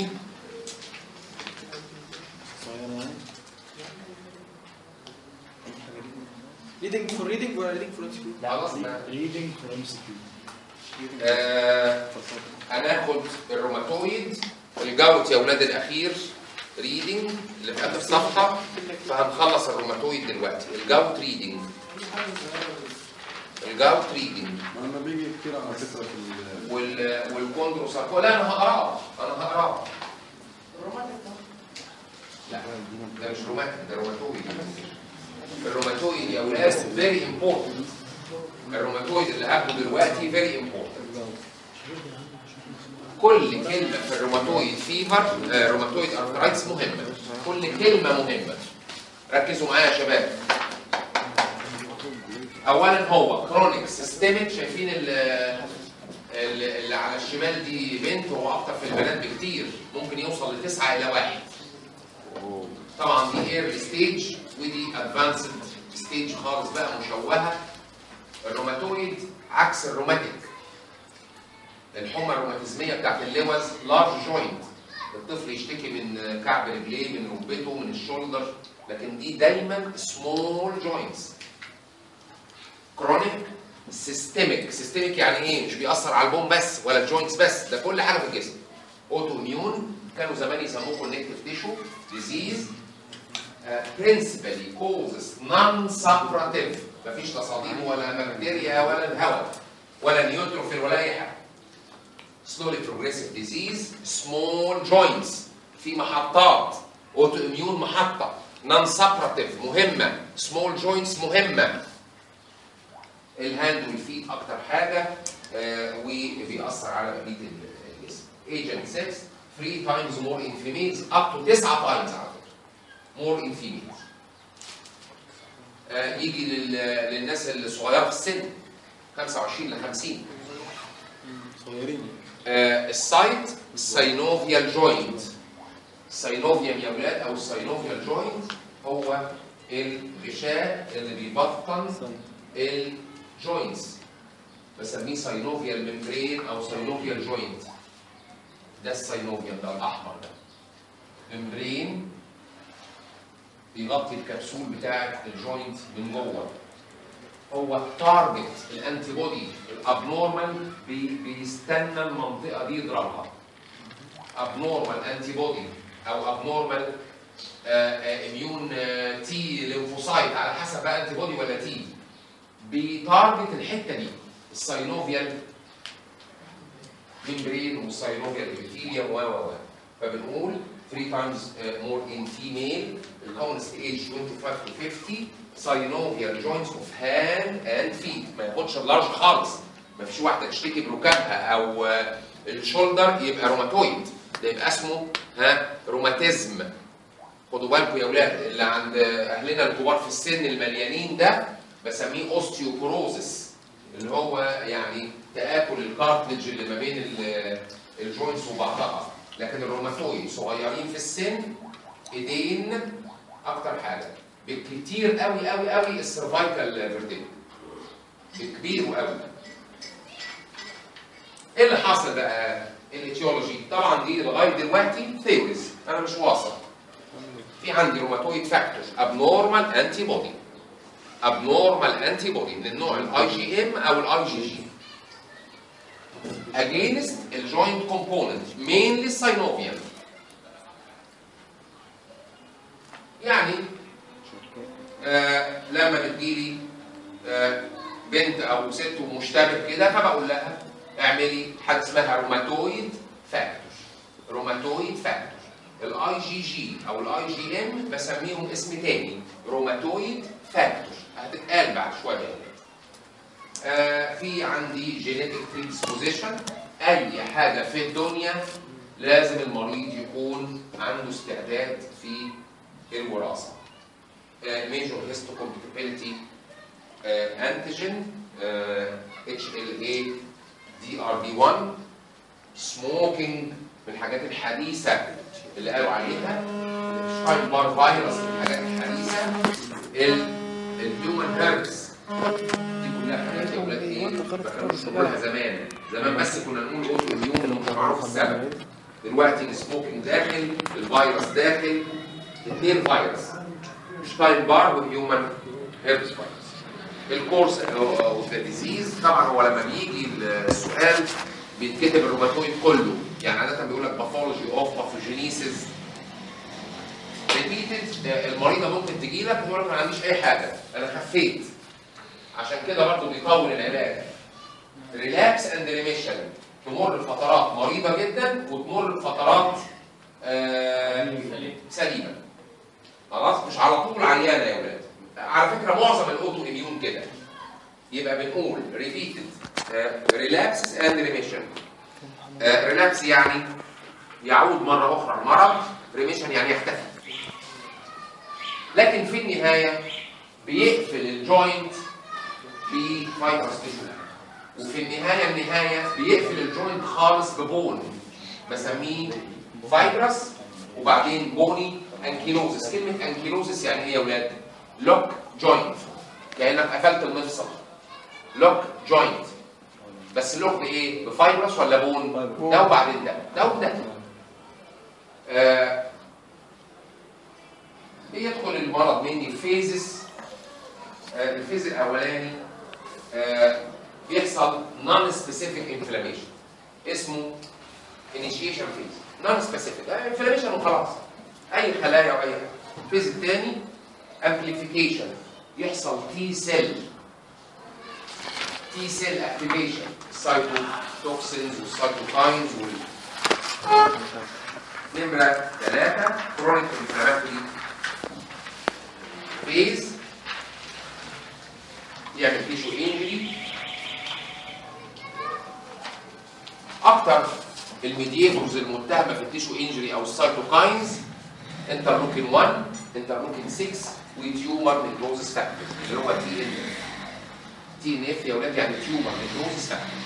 صغيرة يعني ريدنج فور ريدنج ولا ريدنج فور اكسكيوت؟ خلاص ما ريدنج فور ام سي كيو آه هناخد الروماتويد الجوت يا اولاد الاخير ريدنج اللي في اخر صفحه فهنخلص الروماتويد دلوقتي الجوت ريدنج الجوت ريدنج ما لما بيجي كتير على فكره في ال- وال والكوندروساركوما لا انا هقراه انا هقراه لا ده مش روماتيك ده روماتويد الروماتويد يا اولاد فيري امبورتنت الروماتويد اللي هاخده دلوقتي فيري امبورتنت كل كلمه في الروماتويد فيفر آه، روماتويد ارثرايتس مهمه كل كلمه مهمه ركزوا معايا يا شباب اولا هو كرونيك سيستميك شايفين ال- ال- اللي على الشمال دي بنت هو اكتر في البنات بكتير ممكن يوصل لتسعة الى واحد طبعا دي ايرلي ستيج ودي ادفانسد ستيج خالص بقى مشوهه الروماتويد عكس الروماتيك الحمى الروماتيزميه بتاعت اللوز لارج جوينت الطفل يشتكي من كعب رجليه من ركبته من الشولدر لكن دي دايما سمول جوينتس كرونيك سيستميك سيستميك يعني ايه مش بيأثر على البون بس ولا الجوينتس بس ده كل حاجه في الجسم اوتو اميون كانوا زمان يسموه كونكتيف تيشو ديزيز principally causes non-suppurative مفيش تصاديم ولا بكتيريا ولا الهواء ولا نيوتروفيل ولا اي حاجه slowly progressive disease small joints في محطات اوتو اميون محطه non suppurative مهمه small joints مهمه الهاند والفيت اكتر حاجه آه، وبيأثر على بقيه الجسم agent 6 3 times more in females up to 9 times على فكره more in females آه، يجي لل- للناس الصغيره في السن 25 ل 50 صغيرين آه، السايت ساينوفيال جوينت ساينوفيال يا ولاد او الساينوفيال جوينت هو الغشاء اللي بيبطن الجوينتس بسميه ساينوفيال ممبرين او ساينوفيال جوينت ده الساينوفيال ده الاحمر ده ممبرين بيغطي الكبسول بتاعه الجوينت من جوه هو تارجت الانتي بودي الابنورمال بي بيستنى المنطقه دي يضربها abnormal antibody او abnormal اميون تي ليمفوسايت على حسب بقى انتي بودي ولا تي بيتارجت الحته دي الساينوفيال ميمبرين والساينوفيال ابيثيليوم و و و فبنقول 3 times uh, more in female الكونست age 25 to 50 synovial joints of hand and feet ما ياخدش اللارج خالص ما فيش واحده تشتكي بركابها او آه، الشولدر يبقى روماتويد ده يبقى اسمه ها روماتيزم خدوا بالكم يا اولاد اللي عند اهلنا الكبار في السن المليانين ده بسميه اوستيوبروزس اللي هو يعني تاكل الكارتلج اللي ما بين ال- الجوينتس وبعضها لكن الروماتويد صغيرين في السن ايدين اكتر حاجه بالكتير قوي قوي قوي السيرفايكال فيرتيبرا بكبير قوي ايه اللي حصل بقى الاتيولوجي طبعا دي لغايه دلوقتي ثيوريز انا مش واثق في عندي روماتويد فاكتور ابنورمال انتي بودي ابنورمال انتي بودي من النوع الاي جي ام او الاي جي جي against الجوينت كومبوننت mainly synovial يعني آه لما بتجيلي آه بنت او ست ومشتبه كده فبقول لها اعملي حاجه اسمها روماتويد فاكتور روماتويد فاكتور الاي جي جي او الاي جي ام بسميهم اسم تاني روماتويد فاكتور هتتقال بعد شويه آه في عندي جينيتك بريدisposition اي حاجه في الدنيا لازم المريض يكون عنده استعداد في الوراثه ميجور هيستوكومباتيبيليتي انتيجين اتش ال اي دي ار بي 1 سموكينج من الحاجات الحديثه اللي قالوا عليها شاين بار فيروس من الحاجات الحديثه الهيومن هيربس دي كلها حاجات يا ولاد ايه ما كانوش بنقولها زمان زمان بس كنا نقول اوتو اميون مش معروف السبب دلوقتي السموكينج داخل الفيروس داخل اثنين فيروس شتاين بار وهيومن هيربس فيروس الكورس اوف ذا ديزيز طبعا هو لما بيجي السؤال بيتكتب الروماتويد كله يعني عاده بيقول لك باثولوجي اوف باثوجينيسيس ريبيتد المريضه ممكن تجي لك تقول لك ما عنديش اي حاجه انا خفيت عشان كده برضه بيطول العلاج ريلابس اند ريميشن تمر بفترات مريضه جدا وتمر بفترات آه سليمه خلاص مش على طول عيانه يا ولاد على فكره معظم الاوتو اميون كده يبقى بنقول ريبيتد ريلابس اند ريميشن ريلابس يعني يعود مره اخرى المرض ريميشن يعني يختفي لكن في النهايه بيقفل الجوينت بفايبرس تيشو وفي النهايه النهايه بيقفل الجوينت خالص ببون بسميه فايبرس وبعدين بوني انكيلوزس كلمه انكيلوزس يعني ايه يا ولاد؟ لوك جوينت كانك قفلت المفصل لوك جوينت بس لوك بايه؟ بفايبرس ولا بون؟ ده وبعدين ده ده وده آه بيدخل المرض مني فيزز آه الفيز الاولاني آه بيحصل نون سبيسيفيك انفلاميشن اسمه انيشيشن فيز نون سبيسيفيك انفلاميشن وخلاص اي خلايا او اي حاجه الفيز الثاني امبليفيكيشن يحصل تي سيل تي سيل اكتيفيشن السايتوتوكسينز والسايتوكاينز وال نمرة ثلاثة كرونيك انفلاماتوري فيز يعمل تيشو انجري اكتر الميدياتورز المتهمه في التيشو انجري او السايتوكاينز انترلوكين 1 انترلوكين 6 وتيومر نيكروزس فاكتور اللي هو تي ان تي ان اف يا ولاد يعني تيومر نيكروزس فاكتور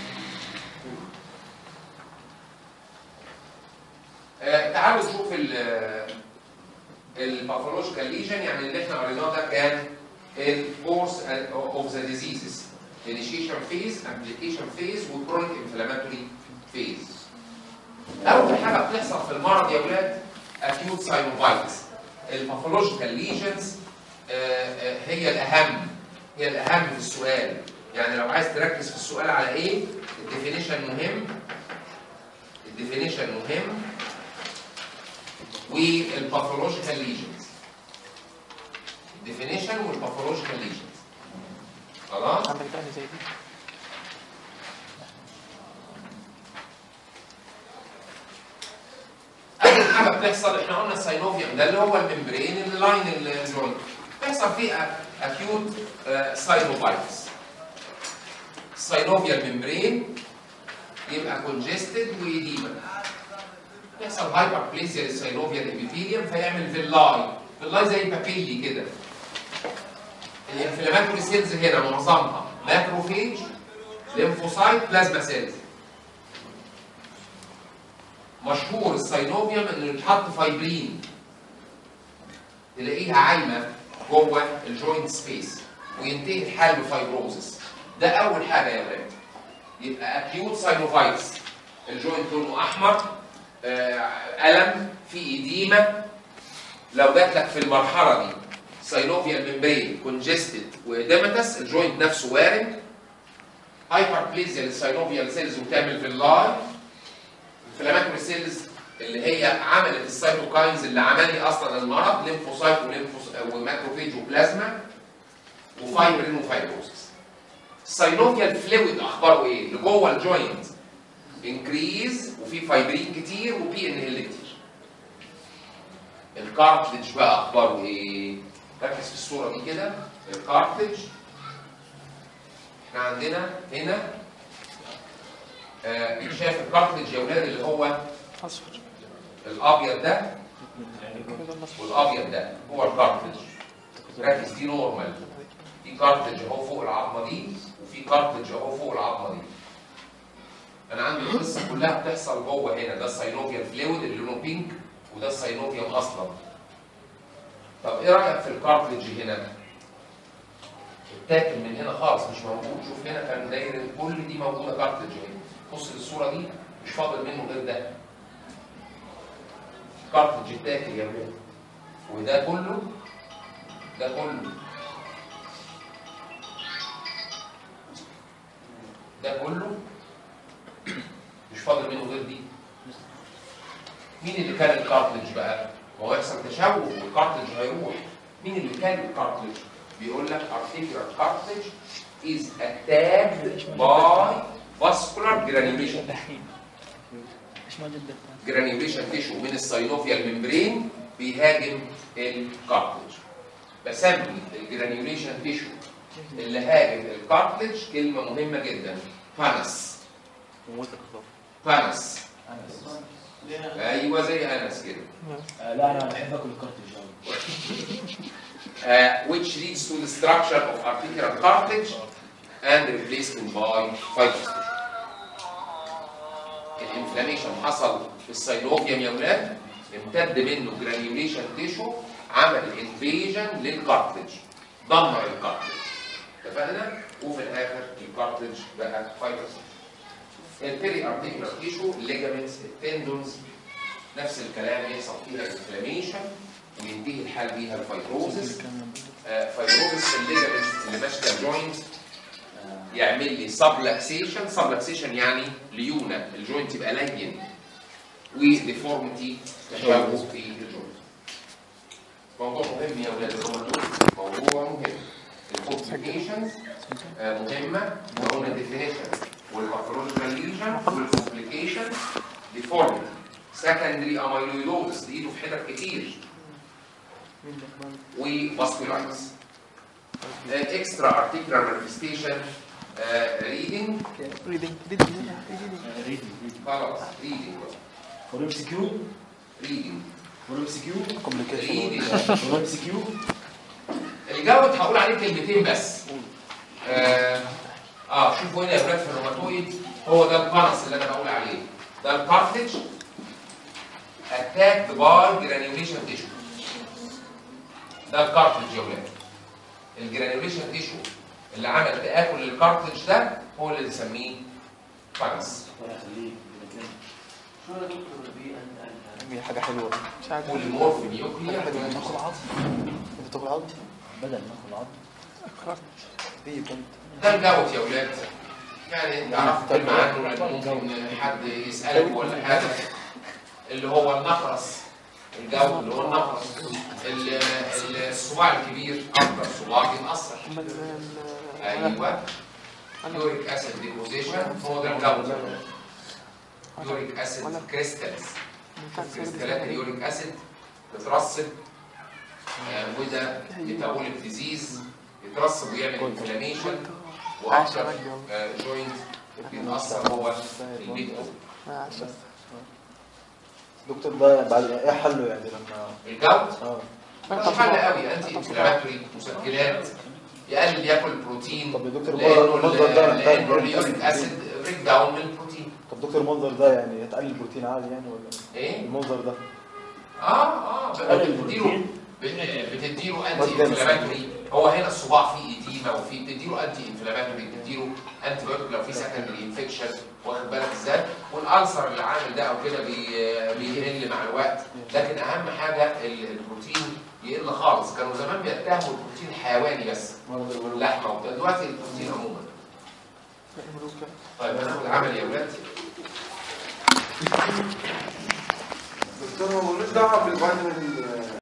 آه تعالوا نشوف الباثولوجيكال ليجن يعني اللي احنا قريناه ده كان الكورس اوف ذا ديزيزز initiation phase, application phase وكرونيك انفلاماتوري phase. أول حاجة بتحصل في المرض يا ولاد acute synovitis. الباثولوجيكال ليجنز هي الأهم هي الأهم في السؤال. يعني لو عايز تركز في السؤال على إيه؟ الديفينيشن مهم ديفينيشن مهم والباثولوجيكال ليجنز ديفينيشن والباثولوجيكال ليجنز خلاص عندك تاني زي دي اول حاجه بتحصل احنا قلنا الساينوفيوم ده اللي هو الممبرين اللي لاين الجوينت بيحصل فيه اكيوت ساينوفايتس الساينوفيال ممبرين يبقى كونجستد ويديما يحصل هايبربليسيا للساينوفيال ابيثيليوم فيعمل فيلاي فيلاي زي بابيلي كده الانفلاماتوري سيلز هنا معظمها ماكروفيج ليمفوسايت بلازما سيلز مشهور الساينوفيوم انه يتحط فايبرين تلاقيها عايمه جوه الجوينت سبيس وينتهي الحال بفايبروزس ده اول حاجه يا ولاد يبقى اكيوت ساينوفايتس الجوينت لونه احمر آه، الم في ايديما لو جات لك في المرحله دي ساينوفيال ممبرين كونجستد واديماتس الجوينت نفسه وارم هايبربليزيا للساينوفيال سيلز وتعمل في اللاي الانفلاماتوري سيلز اللي هي عملت السيتوكاينز اللي عملي اصلا المرض ليمفوسايت وليمفوس وماكروفيج وبلازما وفايبرين وفايبروسس الساينوفيال فلويد اخباره ايه؟ اللي جوه الجوينت انكريز وفي فايبرين كتير وبي ان ال كتير الكارتلج بقى اخباره ايه؟ ركز في الصوره دي كده الكارتلج احنا عندنا هنا آه، شايف الكارتلج يا ولاد اللي هو اصفر الابيض ده كده الاصفر والابيض ده هو الكارتلج ركز دي نورمال في كارتلج اهو فوق العظمه دي وفي كارتلج اهو فوق العظمه دي انا عندي القصه كلها بتحصل جوه هنا ده الساينوفيال فلويد اللي لونه بينك وده الساينوفيوم اصلا طب ايه رايك في الكارتلج هنا اتاكل من هنا خالص مش موجود شوف هنا كان داير كل دي موجوده كارتلج اهي بص للصوره دي مش فاضل منه غير ده كارتلج اتاكل يا ولاد وده كله ده كله ده كله مش فاضل منه غير دي مين اللي كان الكارتلج بقى؟ ما هو يحصل تشوه والكارتلج هيروح مين اللي كان الكارتلج؟ بيقول لك articular cartilage is attacked by vascular granulation مش موجود ده جرانيوليشن تيشو من الساينوفيال ممبرين بيهاجم الكارتلج بسمي الجرانيوليشن تيشو اللي هاجم الكارتلج كلمه مهمه جدا فانس فانس ايوه زي انس كده آه، لا انا بحب اكل الكارتج قوي uh, which leads to the structure of articular cartilage and replacement by fibrous tissue. الانفلاميشن حصل في السيلوفيوم يا ولاد امتد منه جرانيوليشن تيشو عمل انفيجن للكارتلج دمر الكارتلج اتفقنا وفي الاخر الكارتلج بقى فايبرس البيري ارتيكولار تيشو الليجامنتس التندونز نفس الكلام يحصل فيها انفلاميشن وينتهي الحال بيها الفايبروزس آه، فايبروزس في الليجامنتس اللي ماسكه الجوينت يعمل لي سبلكسيشن سبلكسيشن يعني ليونه الجوينت يبقى لين وديفورميتي تشوه في الجوينت موضوع مهم يا اولاد الروماتويد موضوع مهم الكومبليكيشنز مهمه وقلنا ديفينيشن والباثولوجيكال ليجن والكومبليكيشن ديفورميتي سكندري اميلويدوزس ايده في حتت كتير وفاسكولايتس اكسترا ارتيكولار مانيفستيشن ريدنج ريدنج ريدنج ريدنج خلاص ريدنج فور ام سي كيو ريدنج فور ام سي كيو ريدنج فور ام سي كيو الجوت هقول عليه كلمتين بس اه, آه شوفوا هنا يا ولاد في الروماتويد هو ده البانس اللي انا بقول عليه ده الكارتلج اتاك باي جرانيوليشن تيشو ده الكارتلج يا ولاد الجرانيوليشن تيشو اللي عمل تاكل للكارتلج ده هو اللي بنسميه بانس ربنا يخليك دي حاجه حلوه مش عارف بوليمورف نيوكليا تاكل عظم انت بتاكل عظم بدل ما اكل عظم دي بنت ده الجوت يا ولاد يعني انت عرفت كلمة عنه لان ممكن حد يسألك ولا حاجة اللي هو النقرس الجو اللي هو النقرس ال- ال- الصباع الكبير اكتر صباع بيتأثر ايوه يوريك اسيد ديبوزيشن هو ده الجو يوريك اسيد كريستالز كريستالات اليوريك اسيد بترسب آه، وده ميتابوليك ديزيز يترسب ويعمل انفلاميشن واكتر جوينت بيتاثر هو البيج تو دكتور ده بعد ايه حله يعني لما الجو اه مش حل قوي انتي انفلاماتوري مسكنات يقلل ياكل بروتين طب يا دكتور لانه المنظر ده ال- محتاج لانه اليوريك اسيد بريك داون من البروتين طب دكتور المنظر ده يعني هتقلل البروتين عادي يعني ولا ايه؟ المنظر ده اه اه بتديله بتديله انتي انفلاماتوري هو هنا الصباع فيه ايديما وفي بتديله انتي انفلاماتوري بتديله انتي بايوتيك لو في سكندري انفكشن واخد بالك ازاي والالسر اللي عامل ده او كده بي- بيقل مع الوقت لكن اهم حاجه ال- البروتين يقل خالص كانوا زمان بيتهموا البروتين الحيواني بس اللحمه وبتاع دلوقتي البروتين عموما طيب هناخد عمل يا ولاد دكتور هو ملوش دعوه بالفيتامين